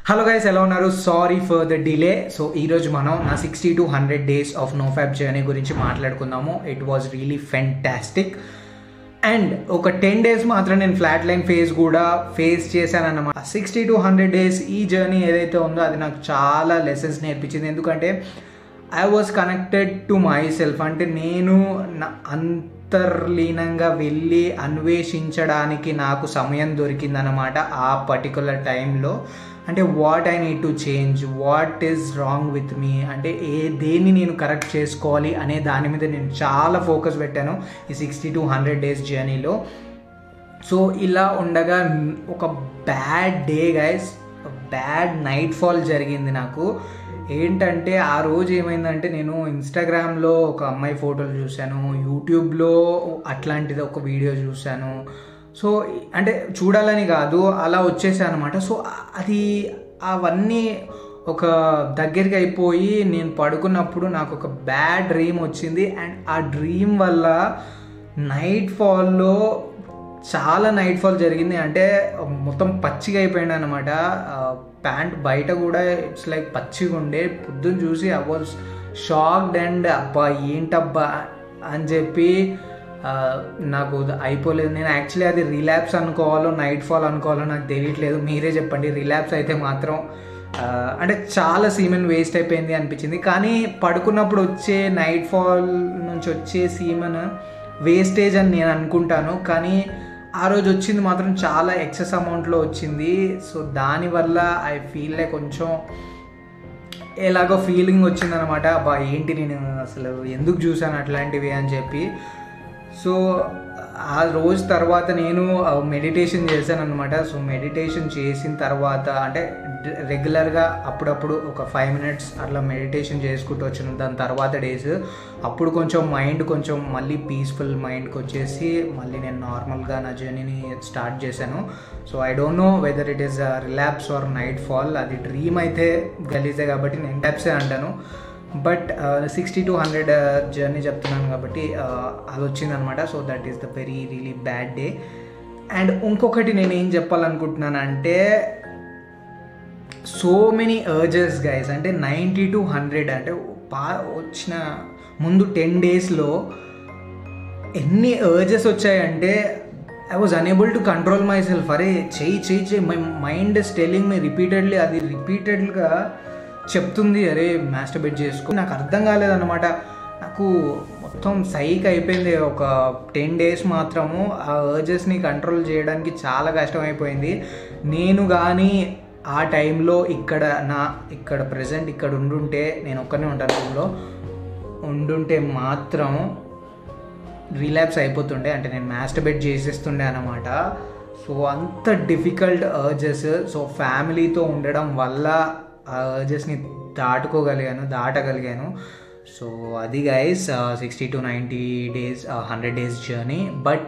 hello guys ఎలా ఉన్నారు sorry for the delay so ఈరోజు మనం నా sixty to hundred days of no fap journey గురించి మాట్లాడుకుందాము it was really fantastic and ఒక టెన్ డేస్ మాత్రం నేను ఫ్లాట్ లైన్ ఫేస్ కూడా ఫేస్ చేశానన్నమాట సిక్స్టీ టు హండ్రెడ్ డేస్ ఈ జర్నీ ఏదైతే ఉందో అది నాకు చాలా లెసన్స్ నేర్పించింది ఎందుకంటే I was connected to myself అంటే నేను నా అంతర్లీనంగా వెళ్ళి అన్వేషించడానికి నాకు సమయం దొరికిందనమాట ఆ పర్టికులర్ టైంలో అంటే what I need to change what is wrong with me అంటే ఏ దేన్ని నేను కరెక్ట్ చేసుకోవాలి అనే దాని మీద నేను చాలా ఫోకస్ పెట్టాను ఈ సిక్స్టీ టు హండ్రెడ్ డేస్ జర్నీలో సో ఇలా ఉండగా ఒక bad day guys bad night fall జరిగింది నాకు ఏంటంటే ఆ రోజు ఏమైందంటే నేను ఇన్స్టాగ్రామ్లో ఒక అమ్మాయి ఫోటోలు చూశాను యూట్యూబ్లో అట్లాంటిది ఒక వీడియో చూశాను సో అంటే చూడాలని కాదు అలా వచ్చేసాను అనమాట సో అది అవన్నీ ఒక దగ్గరికి అయిపోయి నేను పడుకున్నప్పుడు నాకు ఒక బ్యాడ్ డ్రీమ్ వచ్చింది అండ్ ఆ డ్రీమ్ వల్ల నైట్ ఫాల్లో చాలా నైట్ ఫాల్ జరిగింది అంటే మొత్తం పచ్చిగా అయిపోయింది అనమాట ప్యాంట్ బయట కూడా ఇట్స్ లైక్ పచ్చిగా ఉండే పొద్దున్న చూసి ఐ వాజ్ షాక్డ్ అండ్ అబ్బా ఏంటబ్బా అని చెప్పి నాకు అయిపోలేదు నేను యాక్చువల్లీ అది రిలాప్స్ అనుకోవాలో నైట్ ఫాల్ అనుకోవాలో నాకు తెలియట్లేదు మీరే చెప్పండి రిలాప్స్ అయితే మాత్రం అంటే చాలా సీమెన్ వేస్ట్ అయిపోయింది అనిపించింది కానీ పడుకున్నప్పుడు వచ్చే నైట్ ఫాల్ నుంచి వచ్చే సీమెన్ వేస్టేజ్ అని నేను అనుకుంటాను కానీ ఆ రోజు వచ్చింది మాత్రం చాలా ఎక్సెస్ అమౌంట్లో వచ్చింది సో దానివల్ల ఐ ఫీల్ లైక్ కొంచెం ఎలాగో ఫీలింగ్ వచ్చిందనమాట బా ఏంటి నేను అసలు ఎందుకు చూసాను అట్లాంటివి అని చెప్పి సో ఆ రోజు తర్వాత నేను మెడిటేషన్ చేశాను అనమాట సో మెడిటేషన్ చేసిన తర్వాత అంటే రెగ్యులర్గా అప్పుడప్పుడు ఒక ఫైవ్ మినిట్స్ అట్లా మెడిటేషన్ చేసుకుంటూ వచ్చిన దాని తర్వాత డేస్ అప్పుడు కొంచెం మైండ్ కొంచెం మళ్ళీ పీస్ఫుల్ మైండ్కి వచ్చేసి మళ్ళీ నేను నార్మల్గా నా జర్నీని స్టార్ట్ చేశాను so I don't know whether it is relapse or night fall అది డ్రీమ్ అయితే గలీజే కాబట్టి నేను రిలాప్సే అంటాను but sixty to hundred journey చెప్తున్నాను కాబట్టి అది వచ్చిందనమాట so that is the very really bad day and ఇంకొకటి నేను ఏం చెప్పాలనుకుంటున్నానంటే సో మెనీ అర్జెస్ గైస్ అంటే నైంటీ టు హండ్రెడ్ అంటే పా వచ్చిన ముందు టెన్ డేస్లో ఎన్ని అర్జెస్ వచ్చాయంటే I was unable to control myself అరే చెయ్యి చెయ్యి చెయ్యి my mind telling me repeatedly అది రిపీటెడ్గా చెప్తుంది అరే మాస్టర్బేట్ చేసుకో నాకు అర్థం కాలేదన్నమాట నాకు మొత్తం సైక్ అయిపోయింది ఒక టెన్ డేస్ మాత్రము ఆ అర్జెస్ని కంట్రోల్ చేయడానికి చాలా కష్టమైపోయింది నేను కానీ ఆ టైంలో ఇక్కడ నా ఇక్కడ ప్రజెంట్ ఇక్కడ ఉండుంటే నేను ఒక్కనే ఉంటాను రూమ్లో ఉండుంటే మాత్రం రిలాప్స్ అయిపోతుండే అంటే నేను మాస్టర్బేట్ చేసేస్తుండే అనమాట సో అంత డిఫికల్ట్ అర్జెస్ సో ఫ్యామిలీతో ఉండడం వల్ల ఆ అర్జెస్ని దాటుకోగలిగాను దాటగలిగాను సో అది guys sixty to ninety days hundred days journey but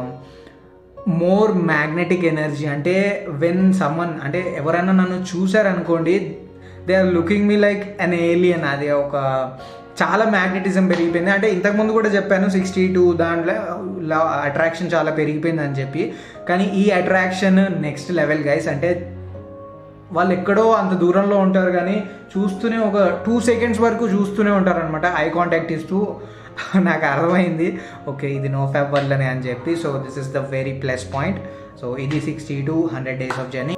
more magnetic energy అంటే వెన్ సమ్మన్ అంటే ఎవరైనా నన్ను చూసారనుకోండి they are looking me like an alien అది ఒక చాలా మ్యాగ్నెటిజం పెరిగిపోయింది అంటే ఇంతకుముందు కూడా చెప్పాను సిక్స్టీ టూ దాంట్లో అట్రాక్షన్ చాలా పెరిగిపోయింది అని చెప్పి కానీ ఈ అట్రాక్షన్ నెక్స్ట్ లెవెల్ గైస్ అంటే వాళ్ళు ఎక్కడో అంత దూరంలో ఉంటారు కానీ చూస్తూనే ఒక టూ సెకండ్స్ వరకు చూస్తూనే ఉంటారు అనమాట ఐ కాంటాక్ట్ ఇస్తూ నాకు అర్థమైంది ఓకే ఇది నో ఫ్యాబ్ వల్లనే అని చెప్పి so this is the very plus point so ఇది sixty to hundred days of journey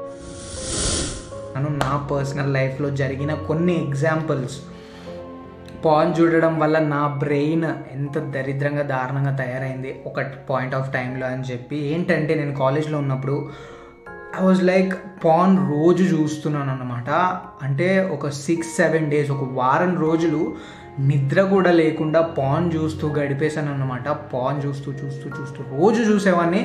నేను నా పర్సనల్ లైఫ్లో జరిగిన కొన్ని ఎగ్జాంపుల్స్ పాన్ చూడడం వల్ల నా బ్రెయిన్ ఎంత దరిద్రంగా దారుణంగా తయారైంది ఒక పాయింట్ ఆఫ్ టైంలో అని చెప్పి ఏంటంటే నేను కాలేజ్లో ఉన్నప్పుడు ఐ వాజ్ లైక్ పాన్ రోజు చూస్తున్నాను అనమాట అంటే ఒక సిక్స్ సెవెన్ డేస్ ఒక వారం రోజులు నిద్ర కూడా లేకుండా పాన్ చూస్తూ గడిపేశాను అనమాట పాన్ చూస్తూ చూస్తూ చూస్తూ రోజు చూసేవాడిని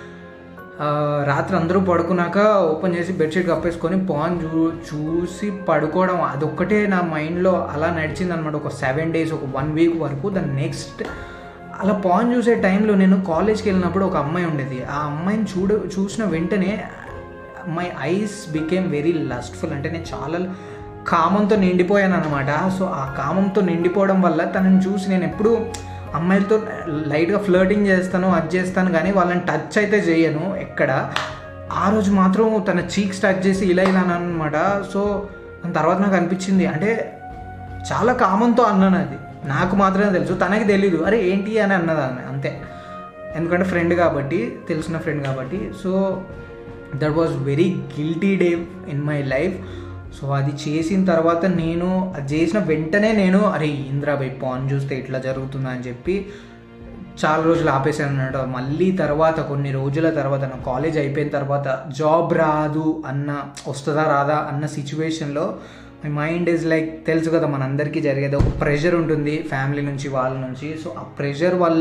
రాత్రి అందరూ పడుకున్నాక ఓపెన్ చేసి బెడ్షీట్ కప్పేసుకొని పాన్ చూ చూసి పడుకోవడం అదొక్కటే నా మైండ్లో అలా నడిచింది అనమాట ఒక సెవెన్ డేస్ ఒక వన్ వీక్ వరకు దాని నెక్స్ట్ అలా పాన్ చూసే టైంలో నేను కాలేజ్కి వెళ్ళినప్పుడు ఒక అమ్మాయి ఉండేది ఆ అమ్మాయిని చూడ చూసిన వెంటనే my eyes became very lustful అంటే నేను చాలా కామంతో నిండిపోయాను అనమాట సో ఆ కామంతో నిండిపోవడం వల్ల తనని చూసి నేను ఎప్పుడు అమ్మాయిలతో లైట్గా ఫ్లర్టింగ్ చేస్తాను అది చేస్తాను కానీ వాళ్ళని టచ్ అయితే చేయను ఎక్కడ ఆ రోజు మాత్రం తన చీక్స్ టచ్ చేసి ఇలా ఇలా అనమాట సో దాని తర్వాత నాకు అనిపించింది అంటే చాలా కామంతో అన్నాను అది నాకు మాత్రమే తెలుసు తనకి తెలీదు అరే ఏంటి అని అన్నది ఆమె అంతే ఎందుకంటే ఫ్రెండ్ కాబట్టి తెలిసిన ఫ్రెండ్ కాబట్టి so that was very guilty day in my life so అది చేసిన తర్వాత నేను అది చేసిన వెంటనే నేను అరే ఇంద్రాబాయ్ పాన్ చూస్తే ఇట్లా జరుగుతుందా అని చెప్పి చాలా రోజులు ఆపేసాను అన్నమాట మళ్ళీ తర్వాత కొన్ని రోజుల తర్వాత నా కాలేజ్ అయిపోయిన తర్వాత జాబ్ రాదు అన్న వస్తుందా రాదా అన్న సిచ్యువేషన్లో మై మైండ్ ఈజ్ లైక్ తెలుసు కదా మనందరికీ జరిగేది ఒక ప్రెషర్ ఉంటుంది ఫ్యామిలీ నుంచి వాళ్ళ నుంచి సో ఆ ప్రెషర్ వల్ల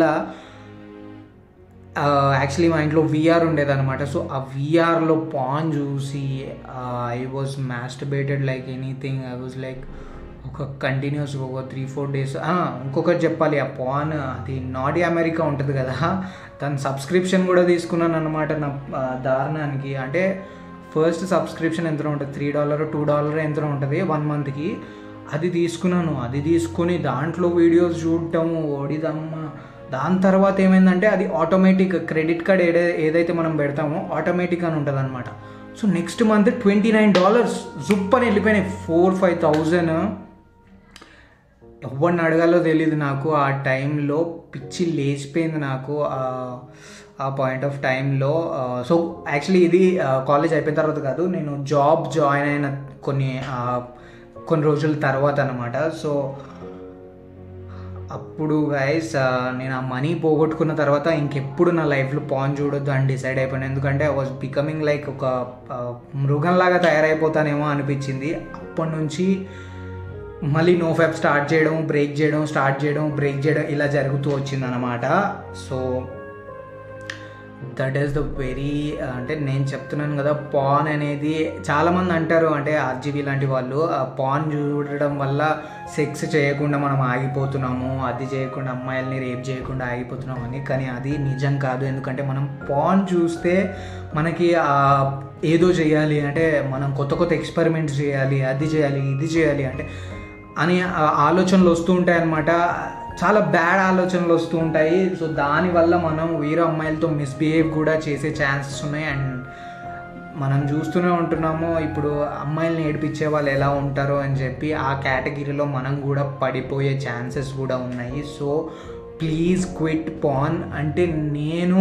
యాక్చువల్లీ మా ఇంట్లో విఆర్ ఉండేదన్నమాట సో ఆ విఆర్లో పాన్ చూసి I was masturbated like anything I was like ఒక కంటిన్యూస్ ఒక త్రీ ఫోర్ డేస్ ఇంకొకటి చెప్పాలి ఆ పాన్ అది నాడి అమెరికా ఉంటుంది కదా దాని సబ్స్క్రిప్షన్ కూడా తీసుకున్నాను అనమాట నా ఆ, దారుణానికి అంటే ఫస్ట్ సబ్స్క్రిప్షన్ ఎంత ఉంటుంది త్రీ డాలర్ టూ డాలర్ ఎంత ఉంటుంది వన్ మంత్కి అది తీసుకున్నాను అది తీసుకుని దాంట్లో వీడియోస్ చూడటము ఓడిదమ్మ దాని తర్వాత ఏమైందంటే అది ఆటోమేటిక్ క్రెడిట్ కార్డ్ ఏదై ఏదైతే మనం పెడతామో ఆటోమేటిక్ అని ఉంటుంది అనమాట so next month twenty nine dollars జుప్ అని వెళ్ళిపోయినాయి ఫోర్ ఫైవ్ థౌజండ్ ఎవరిని అడగాలో తెలియదు నాకు ఆ టైంలో పిచ్చి లేచిపోయింది నాకు ఆ- ఆ పాయింట్ ఆఫ్ టైంలో సో యాక్చువల్లీ ఇది కాలేజ్ అయిపోయిన తర్వాత కాదు నేను జాబ్ జాయిన్ అయిన కొన్ని ఆ, కొన్ని రోజుల తర్వాత అనమాట సో అప్పుడు గైస్ నేను ఆ మనీ పోగొట్టుకున్న తర్వాత ఇంకెప్పుడు నా లైఫ్లో పాన్ చూడొద్దు అని డిసైడ్ అయిపోయాను ఎందుకంటే ఐ వాజ్ బికమింగ్ లైక్ ఒక ఆ, మృగంలాగా తయారైపోతానేమో అనిపించింది అప్పటి నుంచి మళ్ళీ నో ఫ్యాప్ స్టార్ట్ చేయడం బ్రేక్ చేయడం స్టార్ట్ చేయడం బ్రేక్ చేయడం ఇలా జరుగుతూ వచ్చింది అనమాట so that is the very అంటే నేను చెప్తున్నాను కదా పాన్ అనేది చాలామంది అంటారు అంటే ఆర్జీబీ లాంటి వాళ్ళు ఆ పాన్ చూడడం వల్ల సెక్స్ చేయకుండా మనం ఆగిపోతున్నాము అది చేయకుండా అమ్మాయిల్ని రేప్ చేయకుండా ఆగిపోతున్నాం అని కానీ అది నిజం కాదు ఎందుకంటే మనం పాన్ చూస్తే మనకి ఆ ఏదో చేయాలి అంటే మనం కొత్త కొత్త ఎక్స్పెరిమెంట్స్ చేయాలి అది చేయాలి ఇది చేయాలి అంటే అని ఆ ఆలోచనలు వస్తూ ఉంటాయి అనమాట చాలా బ్యాడ్ ఆలోచనలు వస్తూ ఉంటాయి సో దానివల్ల మనం వేరే అమ్మాయిలతో మిస్బిహేవ్ కూడా చేసే ఛాన్సెస్ ఉన్నాయి అండ్ మనం చూస్తూనే ఉంటున్నాము ఇప్పుడు అమ్మాయిల్ని ఏడిపించే వాళ్ళు ఎలా ఉంటారో అని చెప్పి ఆ కేటగిరీలో మనం కూడా పడిపోయే ఛాన్సెస్ కూడా ఉన్నాయి సో ప్లీజ్ క్విట్ పాన్ అంటే నేను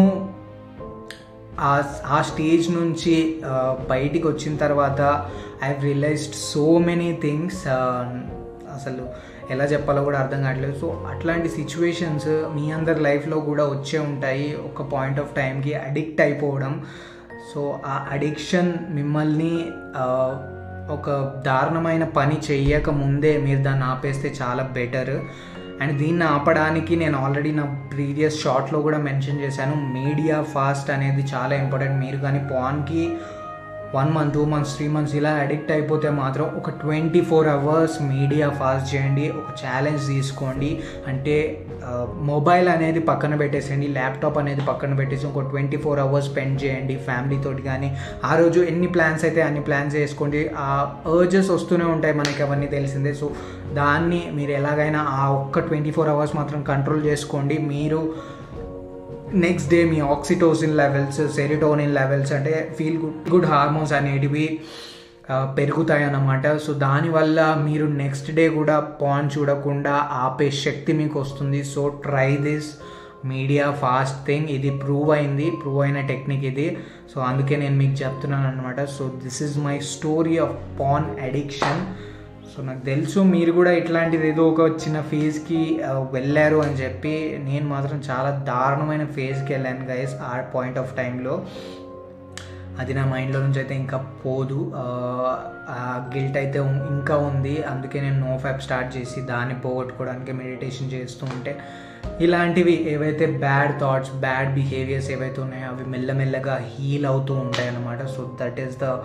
ఆ ఆ స్టేజ్ నుంచి ఆ, బయటికి వచ్చిన తర్వాత I realised so many things అసలు ఎలా చెప్పాలో కూడా అర్థం కావట్లేదు సో అట్లాంటి సిచ్యువేషన్స్ మీ అందరి లైఫ్లో కూడా వచ్చే ఉంటాయి ఒక పాయింట్ ఆఫ్ టైంకి అడిక్ట్ అయిపోవడం సో ఆ అడిక్షన్ మిమ్మల్ని ఆ, ఒక దారుణమైన పని చెయ్యక ముందే మీరు దాన్ని ఆపేస్తే చాలా బెటర్ అండ్ దీన్ని ఆపడానికి నేను ఆల్రెడీ నా ప్రీవియస్ షార్ట్లో కూడా మెన్షన్ చేశాను మీడియా ఫాస్ట్ అనేది చాలా ఇంపార్టెంట్ మీరు కానీ పాన్కి one month two months three months ఇలా అడిక్ట్ అయిపోతే మాత్రం ఒక twenty four hours media fast చేయండి ఒక ఛాలెంజ్ తీసుకోండి అంటే మొబైల్ అనేది పక్కన పెట్టేసేయండి ల్యాప్టాప్ అనేది పక్కన పెట్టేసి ఒక ట్వంటీ ఫోర్ అవర్స్ స్పెండ్ చేయండి ఫ్యామిలీతోటి కానీ ఆ రోజు ఎన్ని ప్లాన్స్ అయితే అన్ని ప్లాన్స్ వేసుకోండి ఆ అర్జెస్ వస్తూనే ఉంటాయి మనకి అవన్నీ తెలిసిందే సో దాన్ని మీరు ఎలాగైనా ఆ ఒక్క ట్వంటీ ఫోర్ అవర్స్ మాత్రం కంట్రోల్ చేసుకోండి మీరు నెక్స్ట్ డే మీ ఆక్సిటోసిన్ లెవెల్స్ సెరిటోనిన్ లెవెల్స్ అంటే ఫీల్ గుడ్ గుడ్ హార్మోన్స్ అనేటివి ఆ, పెరుగుతాయి అన్నమాట సో దానివల్ల మీరు నెక్స్ట్ డే కూడా పాన్ చూడకుండా ఆపే శక్తి మీకు వస్తుంది so try this media fast thing ఇది ప్రూవ్ అయింది ప్రూవ్ అయిన టెక్నిక్ ఇది సో అందుకే నేను మీకు చెప్తున్నాను అనమాట so this is my story of porn addiction so నాకు తెలుసు మీరు కూడా ఇట్లాంటిది ఏదో ఒక చిన్న ఫేజ్కి వెళ్ళారు అని చెప్పి నేను మాత్రం చాలా దారుణమైన ఫేజ్కి వెళ్ళాను గైస్ ఆ పాయింట్ ఆఫ్ టైంలో అది నా మైండ్లో నుంచి అయితే ఇంకా పోదు ఆ గిల్ట్ అయితే ఉం- ఇంకా ఉంది అందుకే నేను నో ఫ్యాప్ స్టార్ట్ చేసి దాన్ని పోగొట్టుకోవడానికి మెడిటేషన్ చేస్తూ ఉంటే ఇలాంటివి ఏవైతే బ్యాడ్ థాట్స్ బ్యాడ్ బిహేవియర్స్ ఏవైతే ఉన్నాయో అవి మెల్లమెల్లగా హీల్ అవుతూ ఉంటాయి అన్నమాట so that is the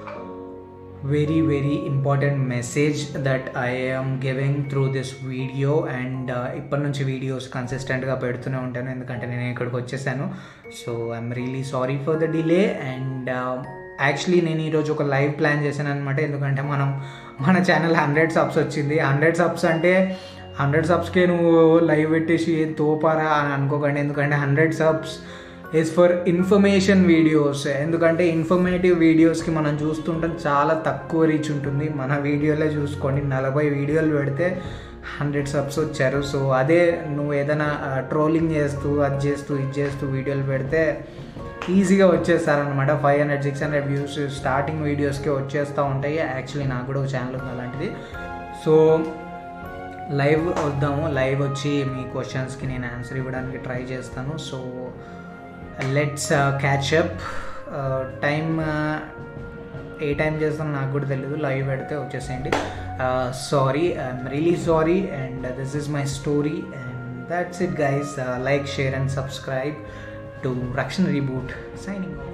very very important message that I am giving through this video and ఇప్పటి నుంచి వీడియోస్ కన్సిస్టెంట్గా పెడుతూనే ఉంటాను ఎందుకంటే నేను ఇక్కడికి వచ్చేసాను so I'm really sorry for the delay and actually నేను ఈరోజు ఒక లైవ్ ప్లాన్ చేశాను అనమాట ఎందుకంటే మనం మన ఛానల్ హండ్రెడ్ సబ్స్ వచ్చింది హండ్రెడ్ సబ్స్ అంటే హండ్రెడ్ సబ్స్కే నువ్వు లైవ్ పెట్టేసి ఏం తోపారా అని అనుకోకండి ఎందుకంటే hundred subs is for information videos ఎందుకంటే ఇన్ఫర్మేటివ్ వీడియోస్కి మనం చూస్తుంటాం చాలా తక్కువ రీచ్ ఉంటుంది మన వీడియోలే చూసుకోండి నలభై వీడియోలు పెడితే హండ్రెడ్ సబ్స్ వచ్చారు సో అదే నువ్వు ఏదైనా ట్రోలింగ్ చేస్తూ అది చేస్తూ ఇది చేస్తూ వీడియోలు పెడితే ఈజీగా వచ్చేస్తారనమాట five hundred six hundred views starting వీడియోస్కి వచ్చేస్తూ ఉంటాయి యాక్చువల్లీ నాకు కూడా ఒక ఛానల్ ఉంది అలాంటిది సో లైవ్ వద్దాము లైవ్ వచ్చి మీ క్వశ్చన్స్కి నేను ఆన్సర్ ఇవ్వడానికి ట్రై చేస్తాను so let's catch up time ఏ టైం చేస్తానో నాకు కూడా తెలియదు లైవ్ పెడితే వచ్చేసేయండి sorry I'm really sorry and this is my story and that's it guys like share and subscribe to Rakshana reboot signing